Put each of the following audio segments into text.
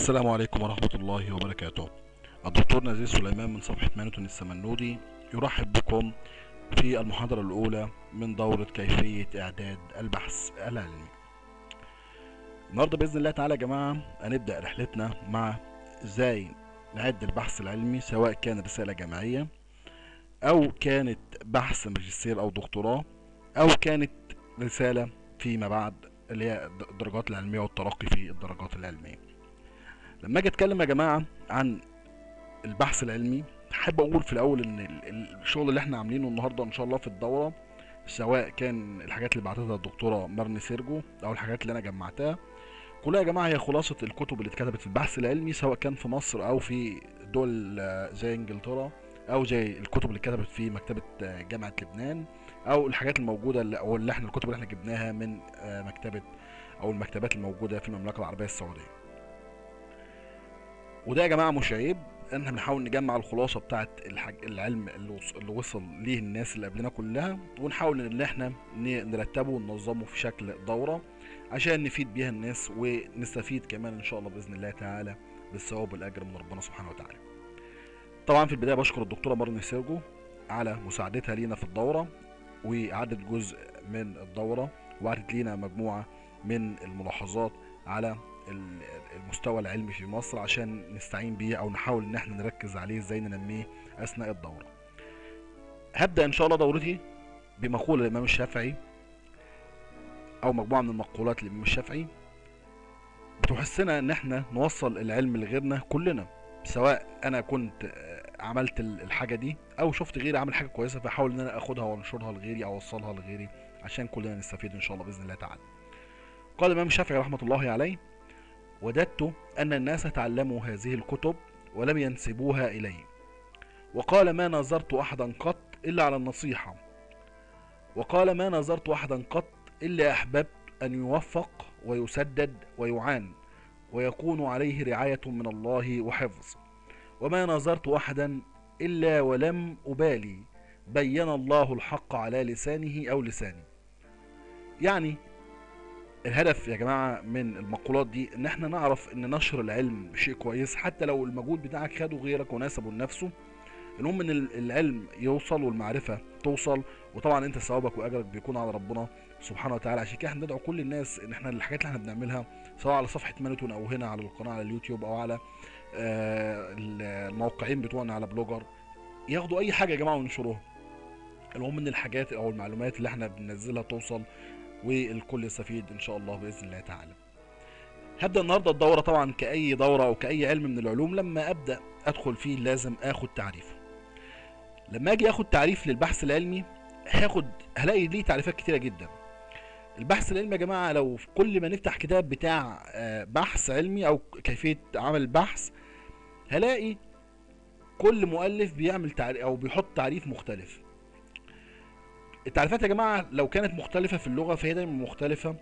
السلام عليكم ورحمة الله وبركاته الدكتور نزيه سليمان من صفحة مانوتون السمنودي يرحب بكم في المحاضرة الأولى من دورة كيفية إعداد البحث العلمي النهاردة بإذن الله تعالى يا جماعة هنبدأ رحلتنا مع إزاي نعد البحث العلمي سواء كان رسالة جامعية أو كانت بحث ماجستير أو دكتوراه أو كانت رسالة فيما بعد اللي هي الدرجات العلمية والترقي في الدرجات العلمية لما اجي اتكلم يا جماعه عن البحث العلمي احب اقول في الاول ان ال- الشغل اللي احنا عاملينه النهارده ان شاء الله في الدوره سواء كان الحاجات اللي بعتتها الدكتوره مرني سيرجو او الحاجات اللي انا جمعتها كلها يا جماعه هي خلاصه الكتب اللي اتكتبت في البحث العلمي سواء كان في مصر او في دول آه، زي انجلترا او زي الكتب اللي اتكتبت في مكتبه آه، جامعه لبنان او الحاجات الموجوده اللي او اللي احنا الكتب اللي احنا جبناها من آه، مكتبه او المكتبات الموجوده في المملكه العربيه السعوديه وده يا جماعه مش عيب ان احنا بنحاول نجمع الخلاصه بتاعه الحاج... العلم اللي, وص... اللي وصل ليه الناس اللي قبلنا كلها ونحاول ان احنا ن... نرتبه وننظمه في شكل دوره عشان نفيد بيها الناس ونستفيد كمان ان شاء الله باذن الله تعالى بالثواب والاجر من ربنا سبحانه وتعالى. طبعا في البدايه بشكر الدكتوره مرني سيرجو على مساعدتها لينا في الدوره وعدت جزء من الدوره وعدت لينا مجموعه من الملاحظات على ال- المستوى العلمي في مصر عشان نستعين بيه او نحاول ان احنا نركز عليه ازاي ننميه اثناء الدوره هبدا ان شاء الله دورتي بمقوله الامام الشافعي او مجموعه من المقولات للامام الشافعي بتحسنا ان احنا نوصل العلم لغيرنا كلنا سواء انا كنت آه، عملت ال- الحاجه دي او شفت غيري عامل حاجه كويسه فاحاول ان انا اخدها وانشرها لغيري او اوصلها لغيري عشان كلنا نستفيد ان شاء الله باذن الله تعالى قال الامام الشافعي رحمه الله عليه وددت أن الناس تعلموا هذه الكتب ولم ينسبوها إلي وقال ما نظرت أحدا قط إلا على النصيحة وقال ما نظرت أحدا قط إلا أحببت أن يوفق ويسدد ويعان ويكون عليه رعاية من الله وحفظ وما نظرت أحدا إلا ولم أبالي بين الله الحق على لسانه أو لساني يعني الهدف يا جماعه من المقولات دي ان احنا نعرف ان نشر العلم شيء كويس حتى لو المجهود بتاعك خده غيرك وناسبه لنفسه المهم ان ال- العلم يوصل والمعرفه توصل وطبعا انت ثوابك واجرك بيكون على ربنا سبحانه وتعالى عشان كده احنا بندعو كل الناس ان احنا الحاجات اللي احنا بنعملها سواء على صفحه مانوتون او هنا على القناه على اليوتيوب او على آه، الموقعين بتوعنا على بلوجر ياخدوا اي حاجه يا جماعه وينشروها المهم ان الحاجات او المعلومات اللي احنا بننزلها توصل والكل يستفيد ان شاء الله باذن الله تعالى هبدا النهارده الدوره طبعا كاي دوره او كاي علم من العلوم لما ابدا ادخل فيه لازم اخد تعريف لما اجي اخد تعريف للبحث العلمي هاخد هلاقي ليه تعريفات كتيره جدا البحث العلمي يا جماعه لو في كل ما نفتح كتاب بتاع آه، بحث علمي او كيفيه عمل البحث هلاقي كل مؤلف بيعمل تعريف او بيحط تعريف مختلف التعريفات يا جماعه لو كانت مختلفه في اللغه فهي دايما مختلفه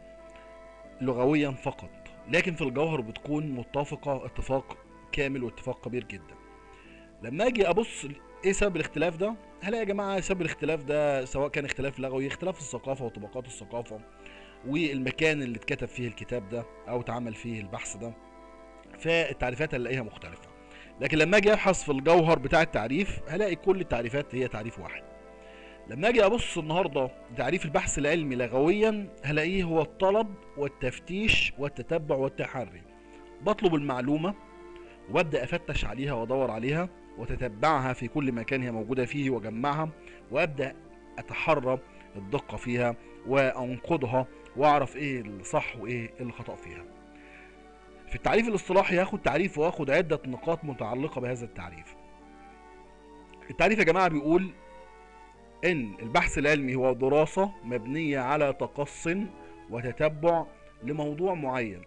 لغويا فقط لكن في الجوهر بتكون متفقه اتفاق كامل واتفاق كبير جدا لما اجي ابص ل- ايه سبب الاختلاف ده هلاقي يا جماعه سبب الاختلاف ده سواء كان اختلاف لغوي اختلاف الثقافه وطبقات الثقافه والمكان اللي اتكتب فيه الكتاب ده او اتعمل فيه البحث ده فالتعريفات هنلاقيها مختلفه لكن لما اجي ابحث في الجوهر بتاع التعريف هلاقي كل التعريفات هي تعريف واحد لما اجي ابص النهارده تعريف البحث العلمي لغويا هلاقيه هو الطلب والتفتيش والتتبع والتحري بطلب المعلومه وببدا افتش عليها وادور عليها وتتبعها في كل مكان هي موجوده فيه واجمعها وابدا اتحرى الدقه فيها وانقضها واعرف ايه الصح وايه الخطا فيها في التعريف الاصطلاحي هاخد تعريف واخد عده نقاط متعلقه بهذا التعريف التعريف يا جماعه بيقول ان البحث العلمي هو دراسة مبنية على تقص وتتبع لموضوع معين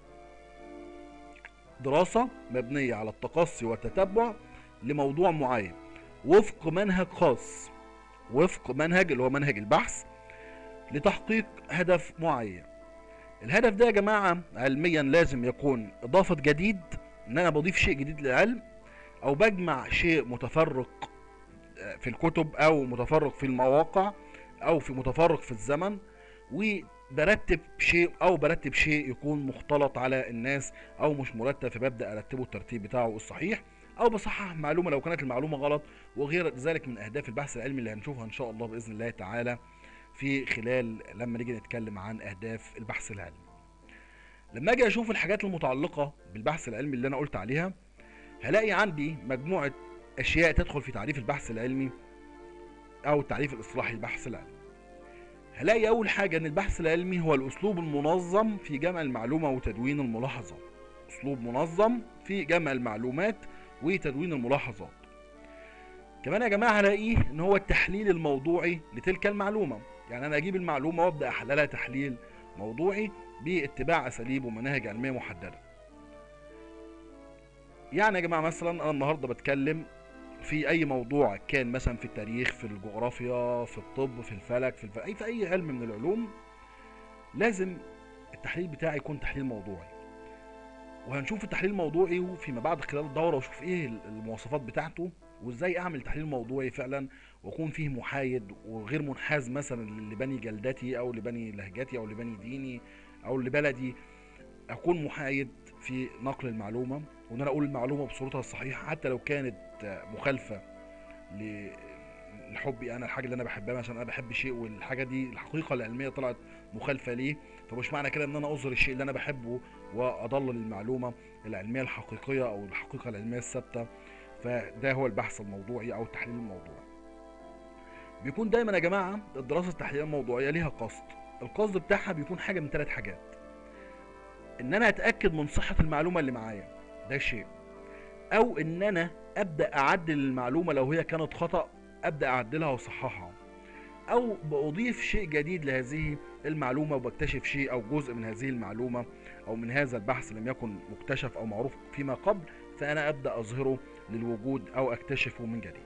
دراسة مبنية على التقصي والتتبع لموضوع معين وفق منهج خاص وفق منهج اللي هو منهج البحث لتحقيق هدف معين الهدف ده يا جماعة علميا لازم يكون إضافة جديد إن أنا بضيف شيء جديد للعلم أو بجمع شيء متفرق في الكتب او متفرق في المواقع او في متفرق في الزمن برتب شيء او برتب شيء يكون مختلط على الناس او مش مرتب فببدا ارتبه الترتيب بتاعه الصحيح او بصحح معلومه لو كانت المعلومه غلط وغير ذلك من اهداف البحث العلمي اللي هنشوفها ان شاء الله باذن الله تعالى في خلال لما نيجي نتكلم عن اهداف البحث العلمي لما اجي اشوف الحاجات المتعلقه بالبحث العلمي اللي انا قلت عليها هلاقي عندي مجموعه اشياء تدخل في تعريف البحث العلمي او التعريف الاصطلاحي للبحث العلمي هلاقي اول حاجه ان البحث العلمي هو الاسلوب المنظم في جمع المعلومه وتدوين الملاحظات اسلوب منظم في جمع المعلومات وتدوين الملاحظات كمان يا جماعه هلاقيه ان هو التحليل الموضوعي لتلك المعلومه يعني انا اجيب المعلومه وابدا احللها تحليل موضوعي باتباع اساليب ومناهج علميه محدده يعني يا جماعه مثلا انا النهارده بتكلم في اي موضوع كان مثلا في التاريخ في الجغرافيا في الطب في الفلك في, الف... أي في اي علم من العلوم لازم التحليل بتاعي يكون تحليل موضوعي وهنشوف التحليل الموضوعي وفيما بعد خلال الدوره واشوف ايه المواصفات بتاعته وازاي اعمل تحليل موضوعي فعلا واكون فيه محايد وغير منحاز مثلا لبني جلدتي او لبني لهجتي او لبني ديني او لبلدي اكون محايد في نقل المعلومه وان انا اقول المعلومه بصورتها الصحيحه حتى لو كانت مخالفه لحبي انا الحاجه اللي انا بحبها مثلا انا بحب شيء والحاجه دي الحقيقه العلميه طلعت مخالفه ليه فمش معنى كده ان انا اظهر الشيء اللي انا بحبه واضلل المعلومه العلميه الحقيقيه او الحقيقه العلميه الثابته فده هو البحث الموضوعي او التحليل الموضوعي بيكون دايما يا جماعه الدراسه التحليليه الموضوعيه ليها قصد القصد بتاعها بيكون حاجه من ثلاث حاجات ان انا اتاكد من صحه المعلومه اللي معايا ده شيء او ان انا ابدا اعدل المعلومه لو هي كانت خطا ابدا اعدلها واصححها او باضيف شيء جديد لهذه المعلومه وبكتشف شيء او جزء من هذه المعلومه او من هذا البحث لم يكن مكتشف او معروف فيما قبل فانا ابدا اظهره للوجود او اكتشفه من جديد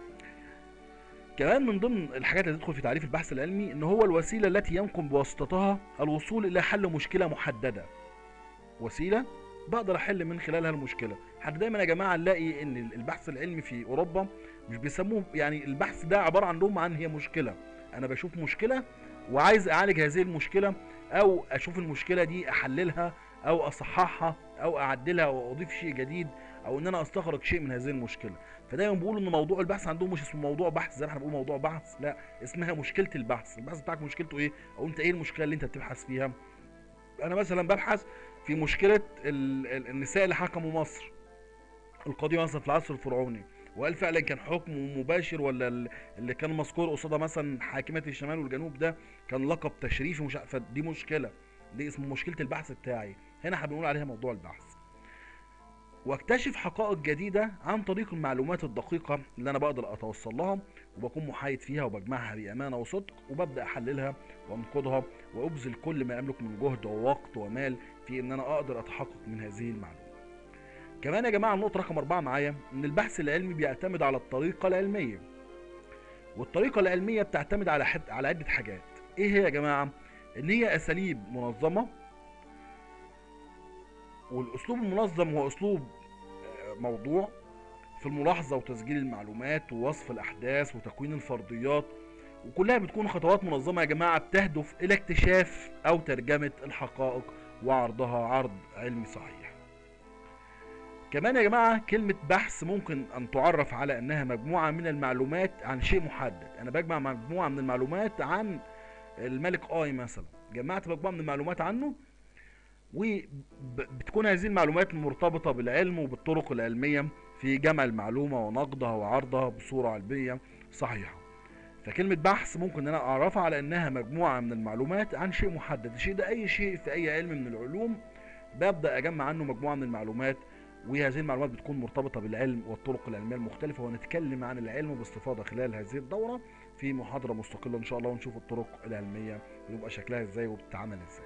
كمان من ضمن الحاجات اللي تدخل في تعريف البحث العلمي ان هو الوسيله التي يمكن بواسطتها الوصول الى حل مشكله محدده وسيله بقدر احل من خلالها المشكله حتى دايما يا جماعه نلاقي ان البحث العلمي في اوروبا مش بيسموه يعني البحث ده عباره عندهم عن هي مشكله انا بشوف مشكله وعايز اعالج هذه المشكله او اشوف المشكله دي احللها او اصححها او اعدلها او اضيف شيء جديد او ان انا استخرج شيء من هذه المشكله فدايما بيقولوا ان موضوع البحث عندهم مش اسمه موضوع بحث زي ما احنا بنقول موضوع بحث لا اسمها مشكله البحث البحث بتاعك مشكلته ايه او انت ايه المشكله اللي انت بتبحث فيها انا مثلا ببحث في مشكله النساء اللي حكموا مصر القضيه مثلا في العصر الفرعوني وهل فعلا كان حكم مباشر ولا اللي كان مذكور قصادها مثلا حاكمات الشمال والجنوب ده كان لقب تشريفي مش فدي مشكله دي اسمه مشكله البحث بتاعي هنا احنا بنقول عليها موضوع البحث واكتشف حقائق جديدة عن طريق المعلومات الدقيقة اللي أنا بقدر أتوصل لها وبكون محايد فيها وبجمعها بأمانة وصدق وببدأ أحللها وأنقضها وأبذل كل ما أملك من جهد ووقت ومال في إن أنا أقدر أتحقق من هذه المعلومة. كمان يا جماعة النقطة رقم أربعة معايا إن البحث العلمي بيعتمد على الطريقة العلمية. والطريقة العلمية بتعتمد على حد على عدة حاجات. إيه هي يا جماعة؟ إن هي أساليب منظمة والاسلوب المنظم هو اسلوب موضوع في الملاحظة وتسجيل المعلومات ووصف الأحداث وتكوين الفرضيات وكلها بتكون خطوات منظمة يا جماعة بتهدف إلى اكتشاف أو ترجمة الحقائق وعرضها عرض علمي صحيح. كمان يا جماعة كلمة بحث ممكن أن تعرف على أنها مجموعة من المعلومات عن شيء محدد، أنا بجمع مجموعة من المعلومات عن الملك آي مثلا، جمعت مجموعة من المعلومات عنه وبتكون هذه المعلومات مرتبطة بالعلم وبالطرق العلمية في جمع المعلومة ونقدها وعرضها بصورة علمية صحيحة فكلمة بحث ممكن ان انا اعرفها على انها مجموعة من المعلومات عن شيء محدد الشيء ده اي شيء في اي علم من العلوم ببدأ اجمع عنه مجموعة من المعلومات وهذه المعلومات بتكون مرتبطة بالعلم والطرق العلمية المختلفة ونتكلم عن العلم باستفاضة خلال هذه الدورة في محاضرة مستقلة ان شاء الله ونشوف الطرق العلمية بيبقى شكلها ازاي وبتتعمل ازاي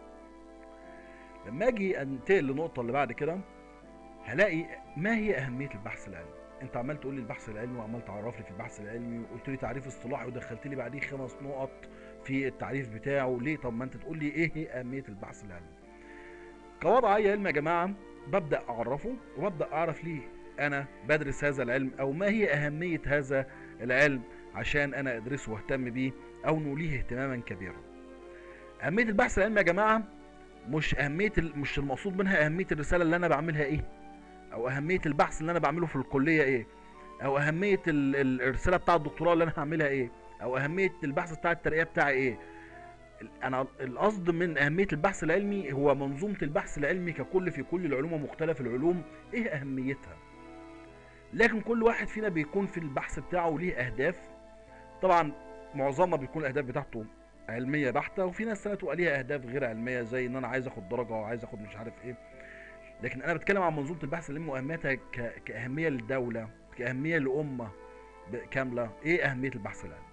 لما اجي انتقل للنقطه اللي بعد كده هلاقي ما هي اهميه البحث العلمي انت عمال تقول لي البحث العلمي وعمال تعرف لي في البحث العلمي وقلت لي تعريف اصطلاحي ودخلت لي بعديه خمس نقط في التعريف بتاعه ليه طب ما انت تقول لي ايه هي اهميه البحث العلمي كوضع اي علم يا جماعه ببدا اعرفه وببدا اعرف ليه انا بدرس هذا العلم او ما هي اهميه هذا العلم عشان انا ادرسه واهتم بيه او نوليه اهتماما كبيرا اهميه البحث العلمي يا جماعه مش اهميه ال... مش المقصود منها اهميه الرساله اللي انا بعملها ايه او اهميه البحث اللي انا بعمله في الكليه ايه او اهميه ال... ال- الرساله بتاع الدكتوراه اللي انا هعملها ايه او اهميه البحث بتاع الترقيه بتاعي ايه ال- انا القصد من اهميه البحث العلمي هو منظومه البحث العلمي ككل في كل العلوم ومختلف العلوم ايه اهميتها لكن كل واحد فينا بيكون في البحث بتاعه ليه اهداف طبعا معظمنا بيكون الاهداف بتاعته علميه بحته وفي ناس تانية تبقى ليها اهداف غير علميه زي ان انا عايز اخد درجه وعايز اخد مش عارف ايه لكن انا بتكلم عن منظومه البحث العلمي واهميتها ك... كاهميه للدوله كاهميه لامه ب- كامله ايه اهميه البحث العلمي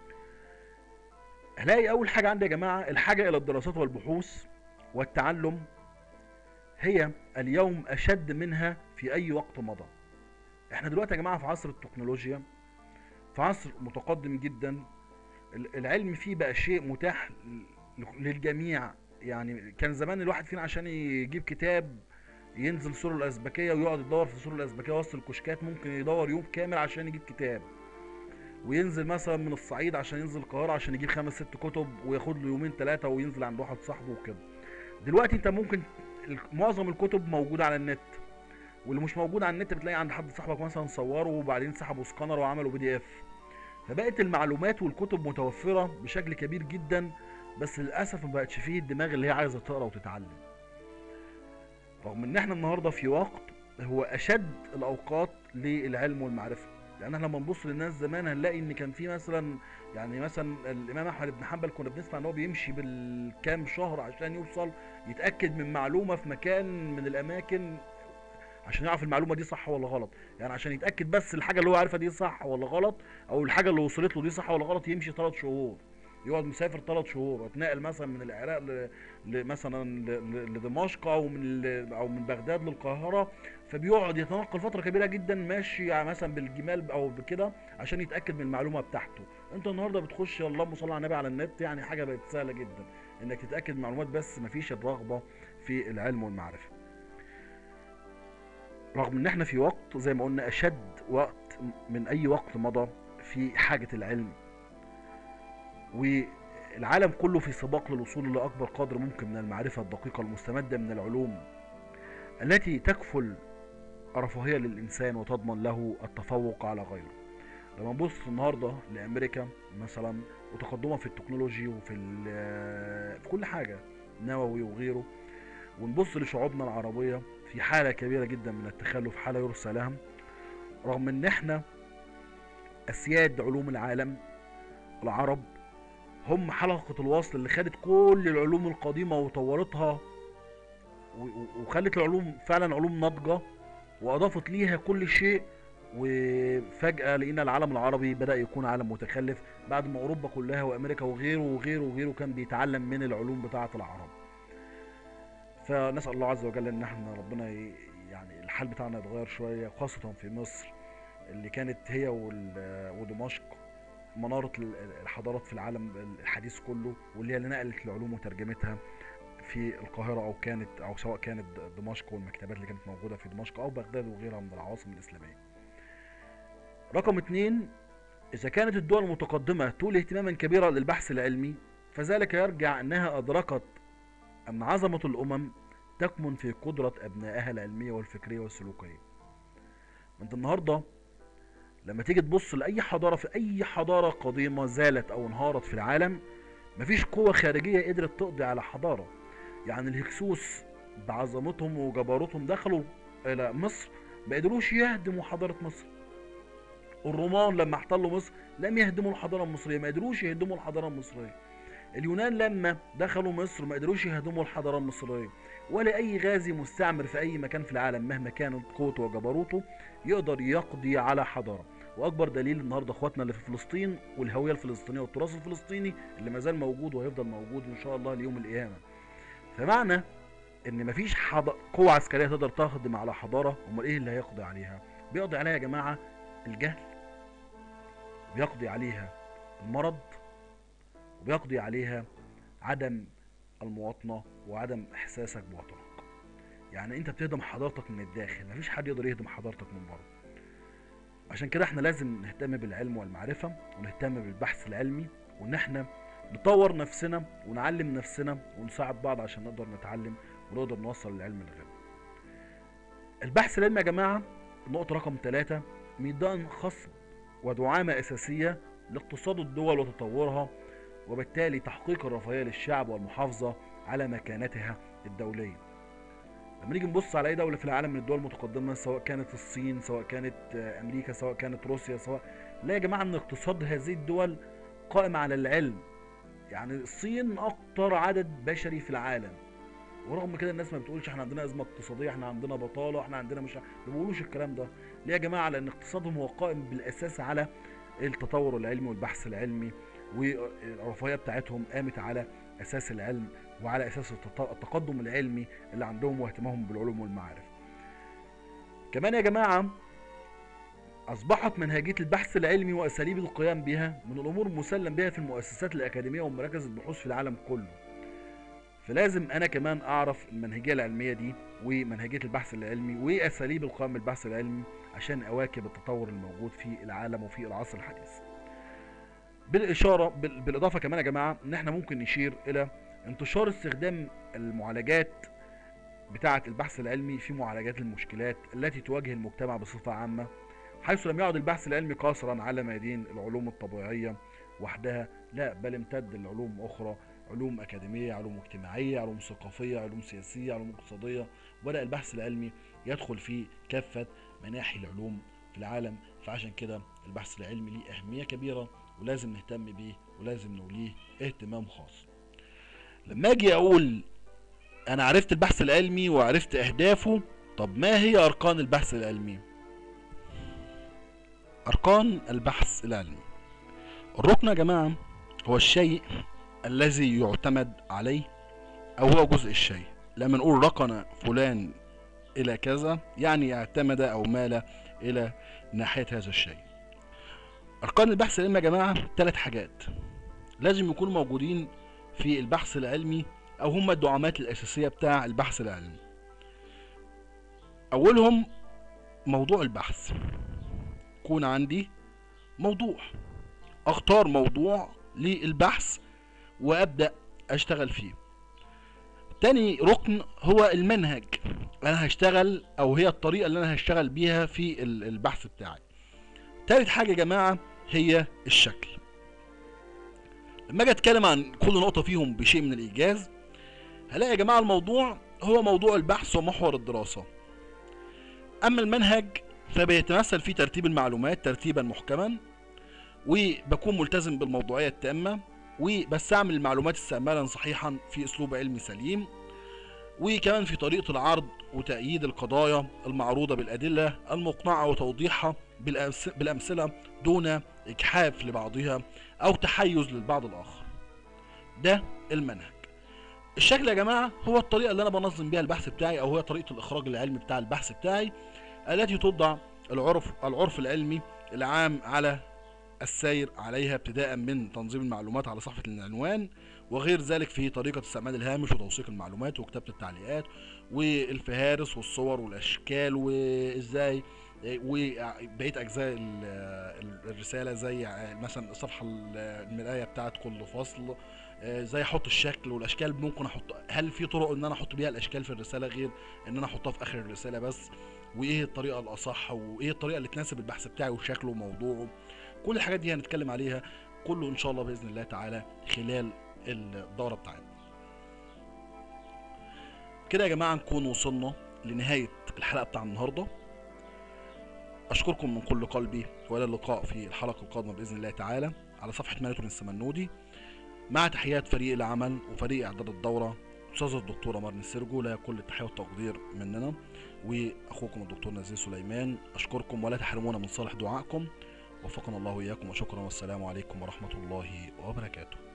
هلاقي اول حاجه عندي يا جماعه الحاجه الى الدراسات والبحوث والتعلم هي اليوم اشد منها في اي وقت مضى احنا دلوقتي يا جماعه في عصر التكنولوجيا في عصر متقدم جدا ال- العلم فيه بقى شيء متاح ل- للجميع يعني كان زمان الواحد فينا عشان يجيب كتاب ينزل سور الأزبكية ويقعد يدور في سور الأزبكية وسط الكشكات ممكن يدور يوم كامل عشان يجيب كتاب وينزل مثلا من الصعيد عشان ينزل القاهرة عشان يجيب خمس ست كتب وياخد له يومين ثلاثة وينزل عند واحد صاحبه وكده دلوقتي انت ممكن ال- معظم الكتب موجودة على النت واللي مش موجود على النت بتلاقي عند حد صاحبك مثلا صوره وبعدين سحبوا سكانر وعملوا بي دي اف فبقت المعلومات والكتب متوفرة بشكل كبير جدا بس للأسف ما بقتش فيه الدماغ اللي هي عايزة تقرا وتتعلم رغم ان احنا النهاردة في وقت هو اشد الاوقات للعلم والمعرفة لان احنا لما نبص للناس زمان هنلاقي ان كان في مثلا يعني مثلا الامام احمد بن حنبل كنا بنسمع ان هو بيمشي بالكام شهر عشان يوصل يتاكد من معلومه في مكان من الاماكن عشان يعرف المعلومه دي صح ولا غلط يعني عشان يتاكد بس الحاجه اللي هو عارفها دي صح ولا غلط او الحاجه اللي وصلت له دي صح ولا غلط يمشي ثلاث شهور يقعد مسافر ثلاث شهور واتنقل مثلا من العراق ل... ل... مثلا ل... ل... لدمشق او من ال... او من بغداد للقاهره فبيقعد يتنقل فتره كبيره جدا ماشي يعني مثلا بالجمال او بكده عشان يتاكد من المعلومه بتاعته انت النهارده بتخش اللهم صل على النبي على النت يعني حاجه بقت سهله جدا انك تتاكد من معلومات بس مفيش الرغبه في العلم والمعرفه رغم ان احنا في وقت زي ما قلنا اشد وقت من اي وقت مضى في حاجة العلم والعالم كله في سباق للوصول لأكبر قدر ممكن من المعرفة الدقيقة المستمدة من العلوم التي تكفل الرفاهية للإنسان وتضمن له التفوق على غيره لما نبص النهاردة لأمريكا مثلا وتقدمها في التكنولوجي وفي ال- في كل حاجة نووي وغيره ونبص لشعوبنا العربية في حالة كبيرة جدا من التخلف حالة يرثى لها رغم ان احنا اسياد علوم العالم العرب هم حلقة الوصل اللي خدت كل العلوم القديمة وطورتها و- و- وخلت العلوم فعلا علوم ناضجة واضافت ليها كل شيء وفجأة لقينا العالم العربي بدأ يكون عالم متخلف بعد ما اوروبا كلها وامريكا وغيره وغيره وغيره كان بيتعلم من العلوم بتاعة العرب فنسأل الله عز وجل ان احنا ربنا ي- يعني الحال بتاعنا يتغير شوية خاصة في مصر اللي كانت هي وال- ودمشق منارة ال- الحضارات في العالم الحديث كله واللي هي اللي نقلت العلوم وترجمتها في القاهرة أو كانت أو سواء كانت دمشق والمكتبات اللي كانت موجودة في دمشق أو بغداد وغيرها من العواصم الإسلامية. رقم اتنين إذا كانت الدول المتقدمة تولي اهتماما كبيرا للبحث العلمي فذلك يرجع أنها أدركت أن عظمة الأمم تكمن في قدرة أبنائها العلمية والفكرية والسلوكية. أنت النهاردة لما تيجي تبص لأي حضارة في أي حضارة قديمة زالت أو انهارت في العالم مفيش قوة خارجية قدرت تقضي على حضارة. يعني الهكسوس بعظمتهم وجبروتهم دخلوا إلى مصر ما قدروش يهدموا حضارة مصر. الرومان لما احتلوا مصر لم يهدموا الحضارة المصرية ما قدروش يهدموا الحضارة المصرية. اليونان لما دخلوا مصر ما قدروش يهدموا الحضارة المصرية ولا أي غازي مستعمر في أي مكان في العالم مهما كانت قوته وجبروته يقدر يقضي على حضارة وأكبر دليل النهاردة إخواتنا اللي في فلسطين والهوية الفلسطينية والتراث الفلسطيني اللي ما زال موجود وهيفضل موجود إن شاء الله ليوم القيامة فمعنى إن مفيش حض... قوة عسكرية تقدر تخدم على حضارة أمال إيه اللي هيقضي عليها؟ بيقضي عليها يا جماعة الجهل بيقضي عليها المرض وبيقضي عليها عدم المواطنة وعدم إحساسك بوطنك يعني أنت بتهدم حضارتك من الداخل مفيش حد يقدر يهدم حضارتك من بره عشان كده احنا لازم نهتم بالعلم والمعرفة ونهتم بالبحث العلمي وان احنا نطور نفسنا ونعلم نفسنا ونساعد بعض عشان نقدر نتعلم ونقدر نوصل للعلم الغير البحث العلمي يا جماعة نقطة رقم ثلاثة ميدان خصب ودعامة أساسية لاقتصاد الدول وتطورها وبالتالي تحقيق الرفاهية للشعب والمحافظة على مكانتها الدولية لما نيجي نبص على اي دولة في العالم من الدول المتقدمة سواء كانت الصين سواء كانت آه، امريكا سواء كانت روسيا سواء لا يا جماعة ان اقتصاد هذه الدول قائم على العلم يعني الصين اكتر عدد بشري في العالم ورغم كده الناس ما بتقولش احنا عندنا ازمه اقتصاديه احنا عندنا بطاله احنا عندنا مش ع- ما بيقولوش الكلام ده ليه يا جماعه لان اقتصادهم هو قائم بالاساس على التطور العلمي والبحث العلمي والرفاهيه بتاعتهم قامت على اساس العلم وعلى اساس التط- التقدم العلمي اللي عندهم واهتمامهم بالعلوم والمعارف كمان يا جماعه اصبحت منهجيه البحث العلمي واساليب القيام بها من الامور المسلم بها في المؤسسات الاكاديميه ومراكز البحوث في العالم كله فلازم انا كمان اعرف المنهجيه العلميه دي ومنهجيه البحث العلمي واساليب القيام بالبحث العلمي عشان اواكب التطور الموجود في العالم وفي العصر الحديث بالاشاره بال- بالاضافه كمان يا جماعه ان احنا ممكن نشير الى انتشار استخدام المعالجات بتاعه البحث العلمي في معالجات المشكلات التي تواجه المجتمع بصفه عامه حيث لم يعد البحث العلمي قاصرا على ميادين العلوم الطبيعيه وحدها لا بل امتد لعلوم اخرى علوم أكاديمية علوم اجتماعية علوم ثقافية علوم سياسية علوم اقتصادية وبدأ البحث العلمي يدخل في كافة مناحي العلوم في العالم فعشان كده البحث العلمي ليه أهمية كبيرة ولازم نهتم بيه ولازم نوليه اهتمام خاص لما أجي أقول أنا عرفت البحث العلمي وعرفت أهدافه طب ما هي أركان البحث العلمي؟ أركان البحث العلمي الركن يا جماعة هو الشيء الذي يعتمد عليه او هو جزء الشيء لما نقول ركن فلان الى كذا يعني اعتمد او مال الى ناحية هذا الشيء اركان البحث العلمي يا جماعة ثلاث حاجات لازم يكونوا موجودين في البحث العلمي او هم الدعامات الاساسية بتاع البحث العلمي اولهم موضوع البحث يكون عندي موضوع اختار موضوع للبحث وابدا اشتغل فيه تاني ركن هو المنهج انا هشتغل او هي الطريقه اللي انا هشتغل بيها في ال- البحث بتاعي تالت حاجه يا جماعه هي الشكل لما اجي اتكلم عن كل نقطه فيهم بشيء من الايجاز هلاقي يا جماعه الموضوع هو موضوع البحث ومحور الدراسه اما المنهج فبيتمثل في ترتيب المعلومات ترتيبا محكما وبكون ملتزم بالموضوعيه التامه وبستعمل المعلومات استعمالا صحيحا في اسلوب علمي سليم وكمان في طريقة العرض وتأييد القضايا المعروضة بالأدلة المقنعة وتوضيحها بالأمس- بالأمثلة دون إجحاف لبعضها أو تحيز للبعض الآخر ده المنهج الشكل يا جماعة هو الطريقة اللي أنا بنظم بيها البحث بتاعي أو هي طريقة الإخراج العلمي بتاع البحث بتاعي التي توضع العرف العرف العلمي العام على السير عليها ابتداء من تنظيم المعلومات على صفحة العنوان وغير ذلك في طريقة استعمال الهامش وتوثيق المعلومات وكتابة التعليقات والفهارس والصور والأشكال وإزاي وبقية أجزاء ال- ال- الرسالة زي مثلا الصفحة ال- المراية بتاعت كل فصل آه، زي احط الشكل والاشكال ممكن احط هل في طرق ان انا احط بيها الاشكال في الرساله غير ان انا احطها في اخر الرساله بس وايه الطريقه الاصح وايه الطريقه اللي تناسب البحث بتاعي وشكله وموضوعه كل الحاجات دي هنتكلم عليها كله ان شاء الله باذن الله تعالى خلال الدوره بتاعتنا كده يا جماعه نكون وصلنا لنهايه الحلقه بتاع النهارده اشكركم من كل قلبي والى اللقاء في الحلقه القادمه باذن الله تعالى على صفحه مارتون السمنودي مع تحيات فريق العمل وفريق اعداد الدوره استاذ الدكتوره مرن السرجو لها كل التحيه والتقدير مننا واخوكم الدكتور نزيه سليمان اشكركم ولا تحرمونا من صالح دعائكم وفقنا الله اياكم وشكرا والسلام عليكم ورحمه الله وبركاته